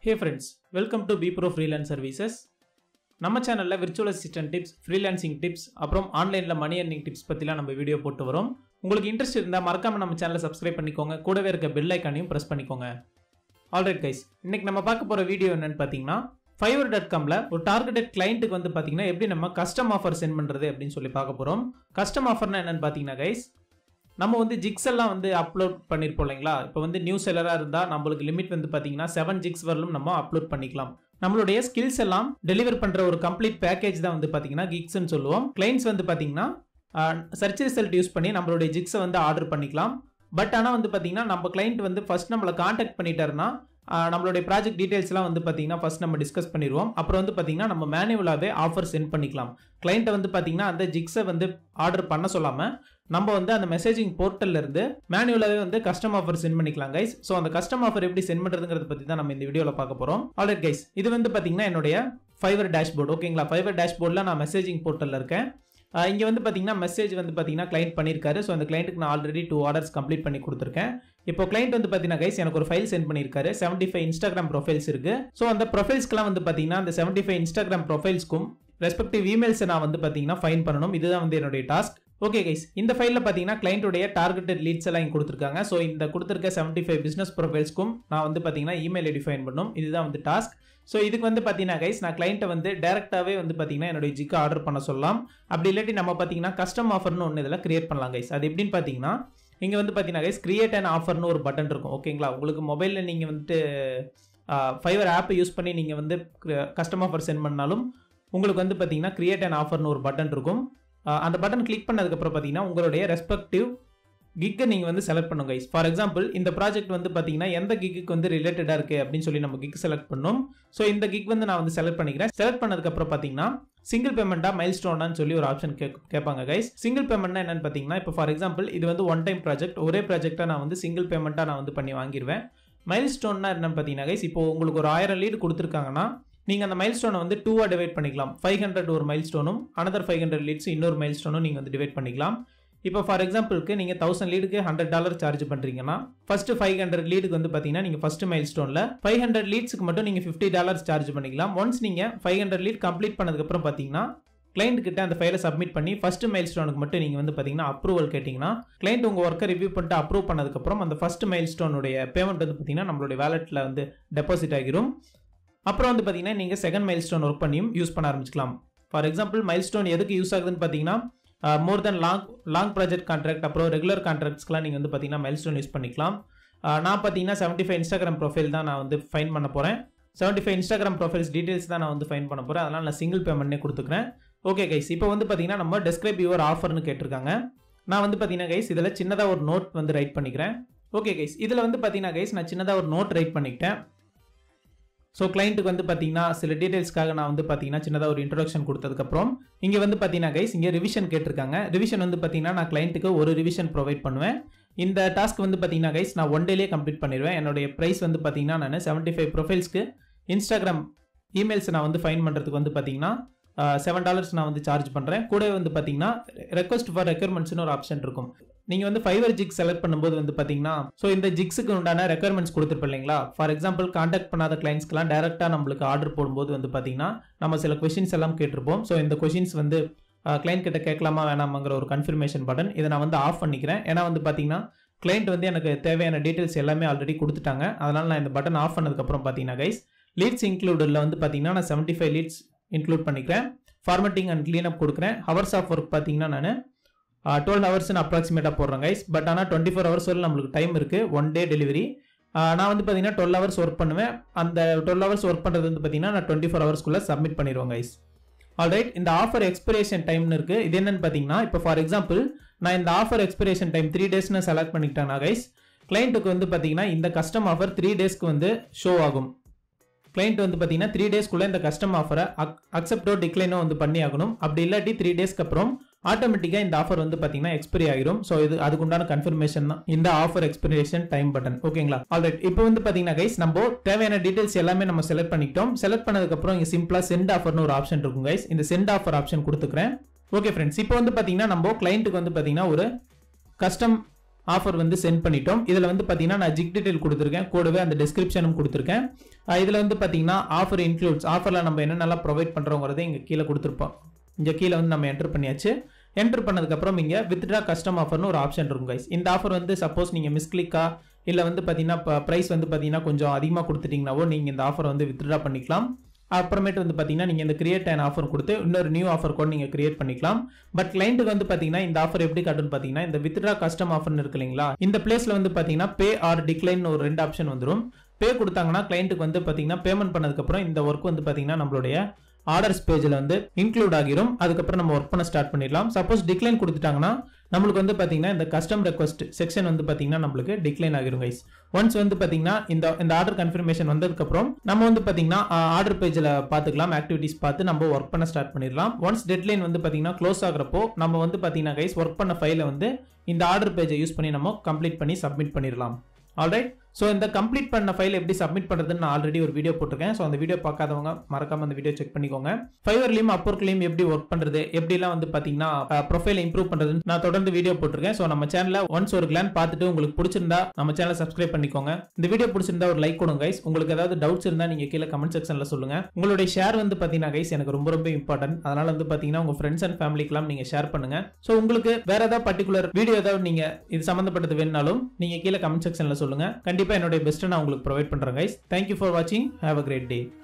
hey friends welcome to P bro freelance services நம்ம சேனலில் virtual assistant tips freelancing tips அப்புறம் ஆன்லைனில் மணி earning tips பற்றிலாம் நம்ம வீடியோ போட்டு வரோம் உங்களுக்கு இன்ட்ரெஸ்ட் இருந்தால் மறக்காம நம்ம சேனலை சப்ஸ்கிரைப் பண்ணிக்கோங்க கூடவே இருக்க பெல் ஐக்கானையும் ப்ரெஸ் பண்ணிக்கோங்க ஆல்ரைட் கைஸ் இன்னைக்கு நம்ம பார்க்க போகிற வீடியோ என்னன்னு பார்த்தீங்கன்னா ஃபைவர் டாட் காமில் ஒரு டார்கெட்டட் கிளைண்ட்டுக்கு வந்து பார்த்தீங்கன்னா எப்படி நம்ம கஸ்டம் ஆஃபர் சென்ட் பண்ணுறது அப்படின்னு சொல்லி பார்க்க போகிறோம் கஸ்டம் ஆஃபர்னா என்னன்னு பார்த்தீங்கன்னா கைஸ் நம்ம வந்து ஜிக்ஸ் எல்லாம் வந்து அப்லோட் பண்ணியிருப்போம் இல்லைங்களா இப்போ வந்து நியூ செல்லராக இருந்தால் நம்மளுக்கு லிமிட் வந்து பார்த்தீங்கன்னா செவன் ஜிக்ஸ் வரலும் நம்ம அப்லோட் பண்ணிக்கலாம் நம்மளுடைய ஸ்கில்ஸ் எல்லாம் டெலிவர் பண்ணுற ஒரு கம்ப்ளீட் பேக்கேஜ் தான் வந்து பார்த்தீங்கன்னா கிக்ஸ்னு சொல்லுவோம் கிளைண்ட்ஸ் வந்து பார்த்தீங்கன்னா சர்ச் ரிசல்ட் யூஸ் பண்ணி நம்மளுடைய ஜிக்ஸை வந்து ஆர்டர் பண்ணிக்கலாம் பட் ஆனால் வந்து பார்த்தீங்கன்னா நம்ம கிளைண்ட் வந்து ஃபர்ஸ்ட் நம்மளை காண்டாக்ட் பண்ணிட்டாருன்னா ஆஹ் நம்மளுடைய ப்ராஜெக்ட் டீடைல்ஸ்லாம் வந்து பார்த்தீங்கன்னா ஃபர்ஸ்ட் நம்ம டிஸ்கஸ் பண்ணிடுவோம் அப்புறம் வந்து பார்த்தீங்கன்னா நம்ம மேனுவலாகவே ஆஃபர் சென்ட் பண்ணிக்கலாம் கிளைண்ட்டை வந்து பார்த்தீங்கன்னா அந்த ஜிக்ஸை வந்து ஆர்டர் பண்ண சொல்லாமல் நம்ம வந்து அந்த மெசேஜிங் போர்ட்டல்ல இருந்து மேனுவலாகவே வந்து கஸ்டம் ஆஃபர் சென்ட் பண்ணிக்கலாம் கைஸ் ஸோ அந்த கஸ்டம் ஆஃபர் எப்படி சென்ட் பண்ணுறதுங்கிறத பற்றி தான் நம்ம இந்த வீடியோவில் பார்க்க போகிறோம் ஆல்ரைட் கைஸ் இது வந்து பார்த்தீங்கன்னா என்னுடைய ஃபைவர் டேஷ்போர்ட் ஓகேங்களா ஃபைவர் டேஷ்போர்டில் நான் மெசேஜிங் போர்ட்டலில் இருக்கேன் இங்கே வந்து பார்த்தீங்கன்னா மெசேஜ் வந்து பார்த்தீங்கன்னா கிளைண்ட் பண்ணியிருக்காரு ஸோ அந்த கிளைண்ட்டுக்கு நான் ஆல்ரெடி டூ ஆர்டர்ஸ் கம்ப்ளீட் பண்ணி கொடுத்துருக்கேன் இப்போ கிளைண்ட் வந்து பார்த்தீங்கன்னா கைஸ் எனக்கு ஒரு ஃபைல் சென்ட் பண்ணியிருக்காரு செவன்ட்டி ஃபைவ் இன்ஸ்டாகிராம் ப்ரொஃபைல்ஸ் இருக்கு ஸோ அந்த ப்ரொஃபைல்ஸ்க்குலாம் வந்து பார்த்தீங்கன்னா அந்த செவன்ட்டி ஃபைவ் இன்ஸ்டாகிராம் ப்ரொஃபைல்ஸ்க்கும் ரெஸ்பெக்டிவ் இமெயில்ஸை நான் வந்து பார்த்தீங்கன்னா ஃபைன் பண்ணணும் இதுதான் வந்து என்னுடைய டாஸ்க் ஓகே கைஸ் இந்த ஃபைலில் பார்த்தீங்கன்னா கிளைண்ட்டுடைய டார்கெட்டட் லீட்ஸ் எல்லாம் இங்கே கொடுத்துருக்காங்க ஸோ இந்த கொடுத்துருக்க செவன்ட்டி ஃபைவ் பிஸ்னஸ் ப்ரொஃபைல்ஸ்க்கும் நான் வந்து பார்த்தீங்கன்னா இமெயில் ஐடி ஃபைன் பண்ணணும் இதுதான் வந்து டாஸ்க் ஸோ இதுக்கு வந்து பார்த்தீங்கன்னா கைஸ் நான் கிளைண்ட்டை வந்து டேரெக்டாகவே வந்து பார்த்தீங்கன்னா என்னுடைய ஜிக்கு ஆர்டர் பண்ண சொல்லலாம் அப்படி இல்லாட்டி நம்ம பார்த்தீங்கன்னா கஸ்டம் ஆஃபர்னு ஒன்று இதில் கிரியேட் பண்ணலாம் கைஸ் அது எப்படின்னு பார்த்தீங்கன்னா இங்கே வந்து பார்த்தீங்கன்னா கைஸ் கிரியேட் அண்ட் ஆஃபர்னு ஒரு பட்டன் இருக்கும் ஓகேங்களா உங்களுக்கு மொபைலில் நீங்கள் வந்துட்டு ஃபைவர் ஆப்பை யூஸ் பண்ணி நீங்கள் வந்து கஸ்டம் ஆஃபர் சென்ட் பண்ணாலும் உங்களுக்கு வந்து பார்த்தீங்கன்னா கிரியேட் அண்ட் ஆஃபர்னு ஒரு பட்டன் இருக்கும் ஆஹ் அந்த பட்டன் கிளிக் பண்ணதுக்கப்புறம் பார்த்தீங்கன்னா உங்களுடைய ரெஸ்பெக்டிவ் கிக்கை நீங்கள் வந்து செலக்ட் பண்ணுங்க கைஸ் ஃபார் எக்ஸாம்பிள் இந்த ப்ராஜெக்ட் வந்து பார்த்தீங்கன்னா எந்த கிக்கு வந்து ரிலேட்டடாக இருக்குது அப்படின்னு சொல்லி நம்ம கிக் செலக்ட் பண்ணோம் ஸோ இந்த கிக் வந்து நான் வந்து செலக்ட் பண்ணிக்கிறேன் செலக்ட் பண்ணதுக்கப்புறம் பார்த்தீங்கன்னா சிங்கிள் பேமெண்ட்டா மைல் ஸ்டோனான்னு சொல்லி ஒரு ஆப்ஷன் கே கேட்பாங்க கைஸ் சிங்கிள் பேமெண்ட்னா என்னன்னு பார்த்தீங்கன்னா இப்போ ஃபார் எக்ஸாம்பிள் இது வந்து ஒன் டைம் ப்ராஜெக்ட் ஒரே ப்ராஜெக்டாக நான் வந்து சிங்கிள் பேமெண்ட்டாக நான் வந்து பண்ணி வாங்கிடுவேன் மைல் ஸ்டோன்னா என்னன்னு பார்த்தீங்கன்னா கைஸ் இப்போ உங்களுக்கு ஒரு ஆயிரம் லீடு கொடுத்துருக்காங்கன்னா நீங்கள் அந்த மைல் ஸ்டோனை வந்து டூவாக டிவைட் பண்ணிக்கலாம் ஃபைவ் ஹண்ட்ரட் ஒரு மைல் ஸ்டோனும் அனதர் ஃபைவ் ஹண்ட்ரட் லீட்ஸ் இன்னொரு மைல் ஸ்டோனும் நீங்கள் வந்து டிவைட் பண்ணிக்கலாம் இப்போ ஃபார் எக்ஸாம்பிளுக்கு நீங்கள் தௌசண்ட் லீடுக்கு ஹண்ட்ரட் டாலர் சார்ஜ் பண்ணுறீங்கன்னா ஃபர்ஸ்ட் ஃபைவ் ஹண்ட்ரட் லீடுக்கு வந்து பார்த்தீங்கன்னா நீங்கள் ஃபர்ஸ்ட் மைல் ஸ்டோனில் ஃபைவ் ஹண்ட்ரட் லீட்ஸ்க்கு மட்டும் நீங்கள் ஃபிஃப்டி டாலர்ஸ் சார்ஜ் பண்ணிக்கலாம் ஒன்ஸ் நீங்கள் ஃபைவ் ஹண்ட்ரட் லீட் கம்ப்ளீட் பண்ணதுக்கப்புறம் பார்த்தீங்கன்னா கிளைண்ட் கிட்ட அந்த ஃபைலை சப்மிட் பண்ணி ஃபர்ஸ்ட் மைல் ஸ்டோனுக்கு மட்டும் நீங்கள் வந்து பார்த்தீங்கன்னா அப்ரூவல் கேட்டிங்கன்னா கிளைண்ட் உங்கள் ஒர்க்கை ரிவ்யூ பண்ணிட்டு அப்ரூவ் பண்ணதுக்கப்புறம் அந்த ஃபர்ஸ்ட் மைல் ஸ்டோனுடைய பேமெண்ட் வந்து பார்த்தீங்கன்னா நம்மளுடைய வேலெட்டில் வந்து டெபாசிட் ஆகிரும் அப்புறம் வந்து பார்த்தீங்கன்னா நீங்கள் செகண்ட் மைல் ஸ்டோன் ஒர்க் பண்ணியும் யூஸ் பண்ண ஆரம்பிச்சிக்கலாம் ஃபார் எக்ஸாம்பிள் மைல் ஸ்டோன் எதுக்கு யூஸ் ஆகுதுன்னு பார்த்தீங்கன்னா more then long long project contract அப்புறம் ரெகுலர் கான்ட்ராக்ட்ஸ்க்குலாம் நீங்கள் வந்து பார்த்தீங்கன்னா மைல் ஸ்டோன் யூஸ் பண்ணிக்கலாம் நான் பார்த்தீங்கன்னா செவன்ட்டி ஃபைவ் இன்ஸ்டாகிராம் ப்ரொஃபைல் தான் நான் வந்து ஃபைன் பண்ண போகிறேன் seventy five Instagram profiles details தான் நான் வந்து ஃபைன் பண்ண போகிறேன் அதனால் நான் சிங்கிள் பேமெண்ட்னே கொடுத்துக்கிறேன் ஓகே கைஸ் இப்போ வந்து பார்த்தீங்கன்னா நம்ம டெஸ்கிரைப் யுவர் ஆஃபர்னு கேட்டிருக்காங்க நான் வந்து பார்த்தீங்கன்னா கைஸ் இதில் சின்னதாக ஒரு நோட் வந்து ரைட் பண்ணிக்கிறேன் ஓகே கைஸ் இதில் வந்து பார்த்தீங்கன்னா கைஸ் நான் சின்னதாக ஒரு நோட் ரைட் பண்ணிக்கிட்டேன் ஸோ கிளைண்ட்டுக்கு வந்து பார்த்தீங்கன்னா சில டீடைல்ஸ்க்காக நான் வந்து பார்த்தீங்கன்னா சின்னதாக ஒரு இன்ட்ரொடக்ஷன் கொடுத்ததுக்கப்புறம் இங்கே வந்து பார்த்தீங்கன்னா கைஸ் இங்கே ரிவிஷன் கேட்டிருக்காங்க ரிவிஷன் வந்து பார்த்தீங்கன்னா நான் கிளைண்ட்டுக்கு ஒரு ரிவிஷன் ப்ரொவைட் பண்ணுவேன் இந்த டாஸ்க் வந்து பார்த்தீங்கன்னா கைஸ் நான் ஒன் டேலேயே கம்ப்ளீட் பண்ணிடுவேன் என்னுடைய ப்ரைஸ் வந்து பார்த்தீங்கன்னா நான் செவன்ட்டி ஃபைவ் ப்ரொஃபைல்ஸ்க்கு இன்ஸ்டாகிராம் இமெயில்ஸ் நான் வந்து ஃபைன் பண்ணுறதுக்கு வந்து பார்த்தீங்கன்னா செவன் டாலர்ஸ் நான் வந்து சார்ஜ் பண்ணுறேன் கூடவே வந்து பார்த்தீங்கன்னா ரெக்வஸ்ட் ஃபார் ரெக்யர்மெண்ட்ஸ்னு ஒரு ஆப்ஷன் இருக்கும் நீங்கள் வந்து ஃபைவர் ஜிக் செலக்ட் பண்ணும்போது வந்து பார்த்தீங்கன்னா ஸோ இந்த ஜிக்ஸுக்கு உண்டான ரெக்யர்மெண்ட்ஸ் கொடுத்துருப்போம் இல்லைங்களா ஃபார் எக்ஸாம்பிள் காண்டாக்ட் பண்ணாத கிளைண்ட்ஸ்க்குலாம் டேரெக்டாக நம்மளுக்கு ஆர்டர் போடும்போது வந்து பார்த்தீங்கன்னா நம்ம சில கொஷின்ஸ் எல்லாம் கேட்டிருப்போம் ஸோ இந்த கொஷின்ஸ் வந்து கிளைண்ட் கிட்ட கேட்கலாமா வேணாமாங்கிற ஒரு கன்ஃபர்மேஷன் பட்டன் இதை நான் வந்து ஆஃப் பண்ணிக்கிறேன் ஏன்னா வந்து பார்த்தீங்கன்னா கிளைண்ட் வந்து எனக்கு தேவையான டீட்டெயில்ஸ் எல்லாமே ஆல்ரெடி கொடுத்துட்டாங்க அதனால் நான் இந்த பட்டன் ஆஃப் பண்ணதுக்கப்புறம் பார்த்தீங்கன்னா கைஸ் லீட்ஸ் இன்க்ளூடில் வந்து பார்த்தீங்கன்னா நான் செவன்ட்டி ஃபைவ் லீட்ஸ் இன்க்ளூட் பண்ணிக்கிறேன் ஃபார்மேட்டிங் அண்ட் க்ளீன் அப் கொடுக்குறேன் ஹவர்ஸ் ஆஃப் ஒர்க் பார்த்தீங்கன்னா நான் டுவெல் ஹவர்ஸ்னு அப்ராக்சிமேட்டாக போடுறேன் கைஸ் பட் ஆனால் டுவெண்ட்டி ஃபோர் ஹவர்ஸ் வரை நம்மளுக்கு டைம் இருக்குது ஒன் டே டெலிவரி நான் வந்து பார்த்தீங்கன்னா டுவெல் ஹவர்ஸ் ஒர்க் பண்ணுவேன் அந்த டுவெல் ஹவர்ஸ் ஒர்க் பண்ணுறது வந்து பார்த்தீங்கன்னா நான் டுவெண்ட்டி ஃபோர் ஹவர்ஸ்க்குள்ளே சப்மிட் பண்ணிடுவேன் கைஸ் ஆல்ரைட் இந்த ஆஃபர் எக்ஸ்பிரேஷன் டைம்னு இருக்குது இது என்னன்னு பார்த்தீங்கன்னா இப்போ ஃபார் எக்ஸாம்பிள் நான் இந்த ஆஃபர் எக்ஸ்பிரேஷன் டைம் த்ரீ டேஸ்னு செலக்ட் பண்ணிக்கிட்டேன்னா கைஸ் கிளைண்ட்டுக்கு வந்து பார்த்தீங்கன்னா இந்த கஸ்டம் ஆஃபர் த்ரீ டேஸ்க்கு வந்து ஷோ ஆகும் கிளைண்ட் வந்து பார்த்தீங்கன்னா த்ரீ டேஸ்க்குள்ளே இந்த கஸ்டம் ஆஃபரை அக்செப்டோ டிக்ளைனோ வந்து பண்ணி ஆகணும் அப்படி இல்லாட்டி த்ரீ டேஸ்க்கு அப்புறம் ஆட்டோமேட்டிக்காக இந்த ஆஃபர் வந்து பார்த்தீங்கன்னா எக்ஸ்பைரி ஆகிரும் ஸோ இது அதுக்குண்டான கன்ஃபர்மேஷன் தான் இந்த ஆஃபர் எக்ஸ்பிரேஷன் டைம் பட்டன் ஓகேங்களா ஆல்ரைட் இப்போ வந்து பார்த்தீங்கன்னா கைஸ் நம்ம தேவையான டீடைல்ஸ் எல்லாமே நம்ம செலக்ட் பண்ணிக்கிட்டோம் செலக்ட் பண்ணதுக்கப்புறம் இங்கே சிம்பிளாக சென்ட் ஆஃபர்னு ஒரு ஆப்ஷன் இருக்கும் கைஸ் இந்த சென்ட் ஆஃபர் ஆப்ஷன் கொடுத்துக்கிறேன் ஓகே ஃப்ரெண்ட்ஸ் இப்போ வந்து பார்த்தீங்கன்னா நம்ம கிளைண்ட்டுக்கு வந்து பார்த்தீங்கன்னா ஒரு கஸ்டம் ஆஃபர் வந்து சென்ட் பண்ணிட்டோம் இதில் வந்து பார்த்தீங்கன்னா நான் ஜிக் டீடைல் கொடுத்துருக்கேன் கூடவே அந்த டிஸ்கிரிப்ஷனும் கொடுத்துருக்கேன் இதில் வந்து பார்த்தீங்கன்னா ஆஃபர் இன்க்ளூட்ஸ் ஆஃபரில் நம்ம என்னென்னலாம் ப்ரொவைட் பண்ணுறோங்கிறத இங்கே கீழே கொடுத்துருப்போம் இங்கே கீழே வந்து நம்ம என்டர் பண்ணியாச்சு என்டர் பண்ணதுக்கப்புறம் இங்கே வித்ட்ரா கஸ்டம் ஆஃபர்னு ஒரு ஆப்ஷன் இருக்கும் கைஸ் இந்த ஆஃபர் வந்து சப்போஸ் நீங்கள் மிஸ்கிளிக்கா இல்லை வந்து பார்த்தீங்கன்னா இப்போ ப்ரைஸ் வந்து பார்த்தீங்கன்னா கொஞ்சம் அதிகமாக கொடுத்துட்டீங்கன்னாவோ நீங்கள் இந்த ஆஃபர் வந்து வித்ட்ரா பண்ணிக்கலாம் அப்புறமேட்டு வந்து பார்த்தீங்கன்னா நீங்கள் இந்த கிரியேட் அண்ட் ஆஃபர் கொடுத்து இன்னொரு நியூ ஆஃபர் கூட நீங்கள் கிரியேட் பண்ணிக்கலாம் பட் கிளைண்ட்டுக்கு வந்து பார்த்தீங்கன்னா இந்த ஆஃபர் எப்படி காட்டுன்னு பார்த்தீங்கன்னா இந்த வித்ட்ரா கஸ்டம் ஆஃபர்னு இருக்கு இல்லைங்களா இந்த பிளேஸில் வந்து பார்த்தீங்கன்னா பே ஆர் டிக்ளைன் ஒரு ரெண்டு ஆப்ஷன் வந்துடும் பே கொடுத்தாங்கன்னா கிளைண்ட்டுக்கு வந்து பார்த்தீங்கன்னா பேமெண்ட் பண்ணதுக்கப்புறம் இந்த ஒர்க் வந்து பார்த்தீங்கன்னா நம்மளுடைய ஆர்டர்ஸ் பேஜில் வந்து இன்க்ளூட் ஆகிரும் அதுக்கப்புறம் நம்ம ஒர்க் பண்ண ஸ்டார்ட் பண்ணிடலாம் சப்போஸ் டிக்ளைன் கொடுத்துட்டாங்கன்னா நம்மளுக்கு வந்து பார்த்தீங்கன்னா இந்த கஸ்டம் ரெக்வஸ்ட் செக்ஷன் வந்து பார்த்தீங்கன்னா நம்மளுக்கு டிக்ளைன் ஆகிரும் கைஸ் ஒன்ஸ் வந்து பார்த்தீங்கன்னா இந்த இந்த ஆர்டர் கன்ஃபர்மேஷன் வந்ததுக்கப்புறம் நம்ம வந்து பார்த்தீங்கன்னா ஆர்டர் பேஜில் பார்த்துக்கலாம் ஆக்டிவிட்டிஸ் பார்த்து நம்ம ஒர்க் பண்ண ஸ்டார்ட் பண்ணிடலாம் ஒன்ஸ் டெட்லைன் வந்து பார்த்தீங்கன்னா க்ளோஸ் ஆகிறப்போ நம்ம வந்து பார்த்தீங்கன்னா கைஸ் ஒர்க் பண்ண ஃபைலை வந்து இந்த ஆர்டர் பேஜை யூஸ் பண்ணி நம்ம கம்ப்ளீட் பண்ணி சப்மிட் பண்ணிடலாம் ஆல்ரைட் ஸோ இந்த கம்ப்ளீட் பண்ண ஃபைல் எப்படி சப்மிட் பண்ணுறதுன்னு நான் ஆல்ரெடி ஒரு வீடியோ போட்டிருக்கேன் ஸோ அந்த வீடியோ பார்க்காதவங்க மறக்காம அந்த வீடியோ செக் பண்ணிக்கோங்க ஃபைவர்லையும் அப்போர்க்லையும் எப்படி ஒர்க் பண்ணுறது எப்படிலாம் வந்து பார்த்தீங்கன்னா ப்ரொஃபைல் இம்ப்ரூவ் பண்ணுறதுன்னு நான் தொடர்ந்து வீடியோ போட்டிருக்கேன் ஸோ நம்ம சேனலில் ஒன்ஸ் ஒரு கிளான் பார்த்துட்டு உங்களுக்கு பிடிச்சிருந்தா நம்ம சேனலை சப்ஸ்கிரைப் பண்ணிக்கோங்க இந்த வீடியோ பிடிச்சிருந்தா ஒரு லைக் கொடுங்க கைஸ் உங்களுக்கு ஏதாவது டவுட்ஸ் இருந்தால் நீங்கள் கீழே கமெண்ட் செக்ஷனில் சொல்லுங்க உங்களுடைய ஷேர் வந்து பார்த்தீங்கன்னா கைஸ் எனக்கு ரொம்ப ரொம்ப இம்பார்ட்டன்ட் அதனால வந்து பார்த்தீங்கன்னா உங்கள் ஃப்ரெண்ட்ஸ் அண்ட் ஃபேமிலிக்கெல்லாம் நீங்கள் ஷேர் பண்ணுங்க ஸோ உங்களுக்கு வேற ஏதாவது பர்டிகுலர் வீடியோ ஏதாவது நீங்கள் இது சம்மந்தப்பட்டது வேணுனாலும் நீங்கள் கீழே கமெண்ட் செக்ஷனில் சொல்லுங்க கண்டிப்பாக என்னுடைய பெஸ்ட்டை நான் உங்களுக்கு ப்ரொவைட் பண்ணுறேன் கைஸ் தேங்க்யூ ஃபார் வாட்சிங் ஹேவ் அ கிரேட் டே